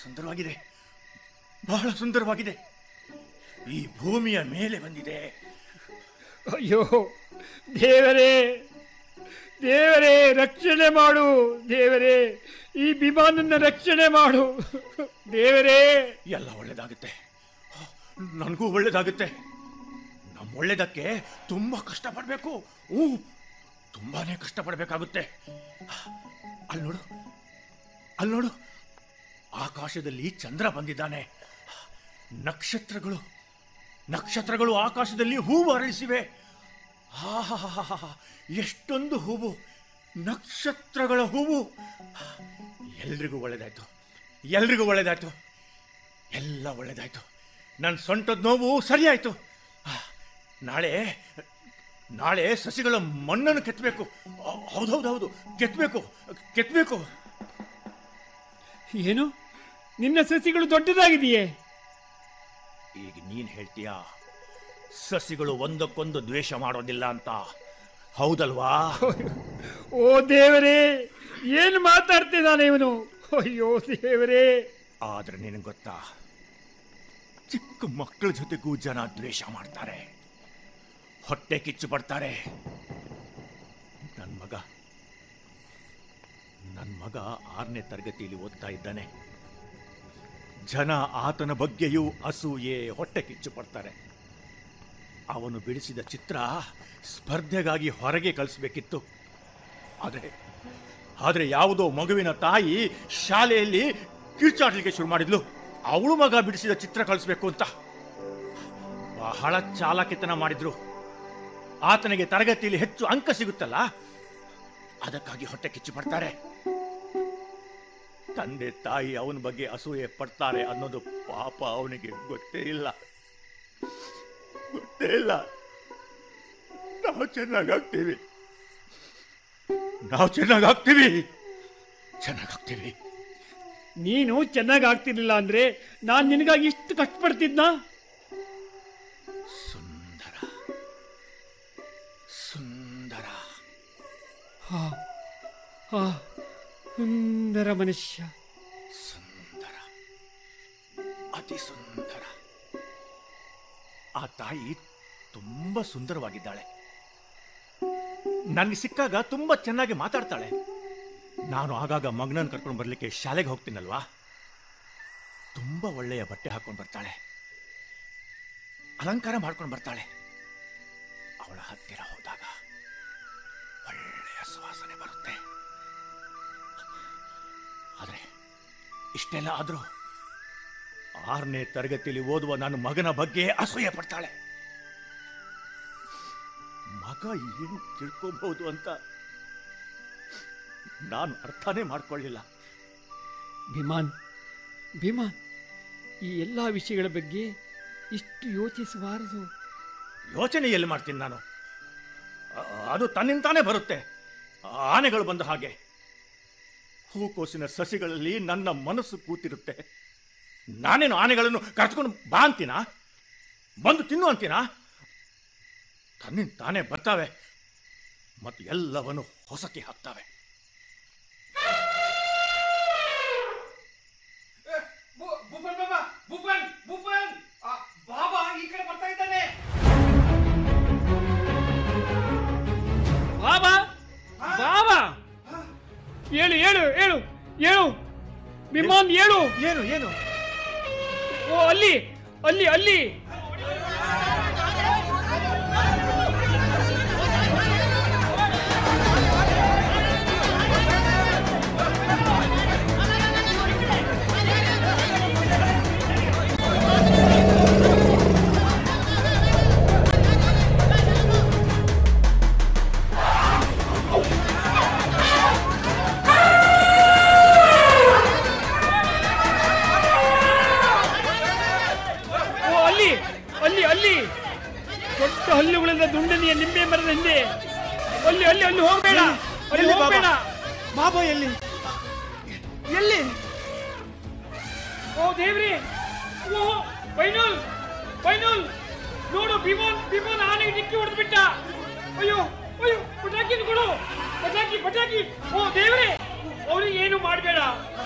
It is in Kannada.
ಸುಂದರವಾಗಿದೆ ಬಹಳ ಸುಂದರವಾಗಿದೆ ಈ ಭೂಮಿಯ ಮೇಲೆ ಬಂದಿದೆ ಅಯ್ಯೋ ದೇವರೇ ದೇವರೇ ರಕ್ಷಣೆ ಮಾಡು ದೇವರೇ ಈ ವಿಮಾನನ್ನ ರಕ್ಷಣೆ ಮಾಡು ದೇವರೇ ಎಲ್ಲ ಒಳ್ಳೇದಾಗುತ್ತೆ ನನಗೂ ಒಳ್ಳೇದಾಗುತ್ತೆ ನಮ್ಮ ಒಳ್ಳೇದಕ್ಕೆ ತುಂಬಾ ಕಷ್ಟಪಡಬೇಕು ಹ್ಞೂ ತುಂಬಾನೇ ಕಷ್ಟಪಡಬೇಕಾಗುತ್ತೆ ಅಲ್ಲಿ ನೋಡು ಅಲ್ಲಿ ನೋಡು ಆಕಾಶದಲ್ಲಿ ಚಂದ್ರ ಬಂದಿದ್ದಾನೆ ನಕ್ಷತ್ರಗಳು ನಕ್ಷತ್ರಗಳು ಆಕಾಶದಲ್ಲಿ ಹೂವು ಅರಳಿಸಿವೆ ಆಹಾಹಾಹಾಹಾ, ಎಷ್ಟೊಂದು ಹೂವು ನಕ್ಷತ್ರಗಳ ಹೂವು ಎಲ್ರಿಗೂ ಒಳ್ಳೇದಾಯ್ತು ಎಲ್ರಿಗೂ ಒಳ್ಳೇದಾಯ್ತು ಎಲ್ಲ ಒಳ್ಳೇದಾಯ್ತು ನನ್ನ ಸೊಂಟದ ನೋವು ಸರಿಯಾಯ್ತು ಆ, ನಾಳೆ ನಾಳೆ ಸಸಿಗಳ ಮಣ್ಣನ್ನು ಕೆತ್ತಬೇಕು ಹೌದೌದೌದು ಕೆತ್ತಬೇಕು ಕೆತ್ತಬೇಕು ಏನು ನಿನ್ನ ಸಸಿಗಳು ದೊಡ್ಡದಾಗಿದೆಯೇ ಈಗ ನೀನ್ ಹೇಳ್ತೀಯಾ ಸಸಿಗಳು ಒಂದಕ್ಕೊಂದು ದ್ವೇಷ ಮಾಡೋದಿಲ್ಲ ಅಂತ ಹೌದಲ್ವಾ ಓ ದೇವರೇ ಏನು ಮಾತಾಡ್ತಿದ್ದಾನೆ ಇವನು ಅಯ್ಯೋ ದೇವರೇ ಆದ್ರೆ ನಿನಗೆ ಗೊತ್ತಾ ಚಿಕ್ಕ ಮಕ್ಕಳ ಜೊತೆಗೂ ಜನ ದ್ವೇಷ ಮಾಡ್ತಾರೆ ಹೊಟ್ಟೆ ಕಿಚ್ಚು ಪಡ್ತಾರೆ ನನ್ನ ಮಗ ನನ್ನ ಮಗ ಆರನೇ ತರಗತಿಯಲ್ಲಿ ಓದ್ತಾ ಇದ್ದಾನೆ ಜನ ಆತನ ಬಗ್ಗೆಯೂ ಅಸೂಯೆ ಹೊಟ್ಟೆ ಕಿಚ್ಚು ಪಡ್ತಾರೆ ಅವನು ಬಿಡಿಸಿದ ಚಿತ್ರ ಸ್ಪರ್ಧೆಗಾಗಿ ಹೊರಗೆ ಕಳಿಸ್ಬೇಕಿತ್ತು ಆದರೆ ಆದರೆ ಯಾವುದೋ ಮಗುವಿನ ತಾಯಿ ಶಾಲೆಯಲ್ಲಿ ಕಿರ್ಚಾಡ್ಲಿಕ್ಕೆ ಶುರು ಮಾಡಿದ್ಲು ಅವಳು ಮಗ ಬಿಡಿಸಿದ ಚಿತ್ರ ಕಳಿಸ್ಬೇಕು ಅಂತ ಬಹಳ ಚಾಲಾಕಿತನ ಮಾಡಿದ್ರು ಆತನಿಗೆ ತರಗತಿಯಲ್ಲಿ ಹೆಚ್ಚು ಅಂಕ ಸಿಗುತ್ತಲ್ಲ ಅದಕ್ಕಾಗಿ ಹೊಟ್ಟೆ ಕಿಚ್ಚು ಪಡ್ತಾರೆ ತಂದೆ ತಾಯಿ ಅವನ ಬಗ್ಗೆ ಅಸೂಯೆ ಪಡ್ತಾರೆ ಅನ್ನೋದು ಪಾಪ ಅವನಿಗೆ ಗೊತ್ತೇ ಇಲ್ಲ ಗೊತ್ತೇ ಇಲ್ಲ ನಾವು ಚೆನ್ನಾಗಾಗ್ತೀವಿ ನಾವು ಚೆನ್ನಾಗಾಗ್ತೀವಿ ಚೆನ್ನಾಗಾಗ್ತೀವಿ ನೀನು ಚೆನ್ನಾಗಿ ಆಗ್ತಿರ್ಲಿಲ್ಲ ಅಂದ್ರೆ ನಾನು ನಿನಗಾಗಿ ಇಷ್ಟು ಕಷ್ಟಪಡ್ತಿದ್ನ ಸುಂದರ ಸುಂದರ ಹಾ ಹಾ ಸುಂದರ ಮನುಷ್ಯ ಸುಂದರ ಅತಿ ಸುಂದರ ಆ ತಾಯಿ ತುಂಬಾ ಸುಂದರವಾಗಿದ್ದಾಳೆ ನನಗೆ ಸಿಕ್ಕಾಗ ತುಂಬಾ ಚೆನ್ನಾಗಿ ಮಾತಾಡ್ತಾಳೆ ನಾನು ಆಗಾಗ ಮಗನನ್ನು ಕರ್ಕೊಂಡು ಬರ್ಲಿಕ್ಕೆ ಶಾಲೆಗೆ ಹೋಗ್ತೀನಲ್ವಾ ತುಂಬಾ ಒಳ್ಳೆಯ ಬಟ್ಟೆ ಹಾಕೊಂಡು ಬರ್ತಾಳೆ ಅಲಂಕಾರ ಮಾಡ್ಕೊಂಡು ಬರ್ತಾಳೆ ಅವಳ ಹತ್ತಿರ ಹೋದಾಗ ಒಳ್ಳೆಯ ಸುವಾಸನೆ ಬರುತ್ತೆ ಆದ್ರೆ ಇಷ್ಟೆಲ್ಲ ಆದ್ರೂ ಆರನೇ ತರಗತಿಯಲ್ಲಿ ಓದುವ ನನ್ನ ಮಗನ ಬಗ್ಗೆ ಅಸೂಯೆ ಪಡ್ತಾಳೆ ಮಗ ಏನು ತಿಳ್ಕೋಬಹುದು ಅಂತ ನಾನು ಅರ್ಥನೇ ಮಾಡ್ಕೊಳ್ಳಿಲ್ಲ ವಿಮಾನ್ ವಿಮಾನ್ ಈ ಎಲ್ಲ ವಿಷಯಗಳ ಬಗ್ಗೆ ಇಷ್ಟು ಯೋಚಿಸಬಾರದು ಯೋಚನೆ ಎಲ್ಲಿ ಮಾಡ್ತೀನಿ ನಾನು ಆ- ಅದು ತನ್ನಿಂತಾನೇ ಬರುತ್ತೆ ಆನೆಗಳು ಬಂದ ಹಾಗೆ ಹೂಕೋಸಿನ ಸಸಿಗಳಲ್ಲಿ ನನ್ನ ಮನಸ್ಸು ಕೂತಿರುತ್ತೆ ನಾನೇನು ಆನೆಗಳನ್ನು ಕರೆದುಕೊಂಡು ಬಾ ಅಂತೀನಾ ಬಂದು ತಿನ್ನು ಅಂತೀನಾ ತನ್ನಿಂದ ತಾನೇ ಬರ್ತಾವೆ ಮತ್ತು ಎಲ್ಲವನ್ನು ಹೊಸಕಿ ಹಾಕ್ತಾವೆ ಬು- ಭೂಪನ್ ಬಾಬಾ ಭೂಪನ್ ಭೂಪನ್ ಆ, ಬಾಬಾ ಈ ಕಡೆ ಬರ್ತಾ ಇದ್ದಾನೆ ಬಾಬಾ ಬಾಬಾ ಹೇಳು ಹೇಳು ಹೇಳು ಹೇಳು ವಿಮಾನ್ ಹೇಳು ಏನು ಏನು ಓ ಅಲ್ಲಿ ಅಲ್ಲಿ ಅಲ್ಲಿ ಓ ಅಲ್ಲಿ ಅಲ್ಲಿ ಅಲ್ಲಿ ದೊಡ್ಡ ಹಲ್ಲುಗಳಿಂದ ದುಂಡನೆಯ ನಿಂಬೆ ಮರದ ಹಿಂದೆ ಅಲ್ಲಿ ಅಲ್ಲಿ ಅಲ್ಲಿ ಹೋಗ್ಬೇಡ ಅಲ್ಲಿ ಎಲ್ಲಿ ಬಾಬಾ? ಹೋಗ್ಬೇಡ ಬಾಬಾ ಎಲ್ಲಿ ಎಲ್ಲಿ ಓ ದೇವ್ರಿ ಓ ಫೈನಲ್ ಫೈನಲ್ ನೋಡು ವಿಮಾನ್ ವಿಮಾನ ಆನೆಗೆ ಡಿಕ್ಕಿ ಹೊಡೆದು ಬಿಟ್ಟ ಅಯ್ಯೋ ಅಯ್ಯೋ ಪಟಾಕಿ ಕೊಡು ಪಟಾಕಿ ಪಟಾಕಿ ಓ ದೇವ್ರೆ ಅವನಿಗೆ ಏನು ಮಾಡಬೇಡ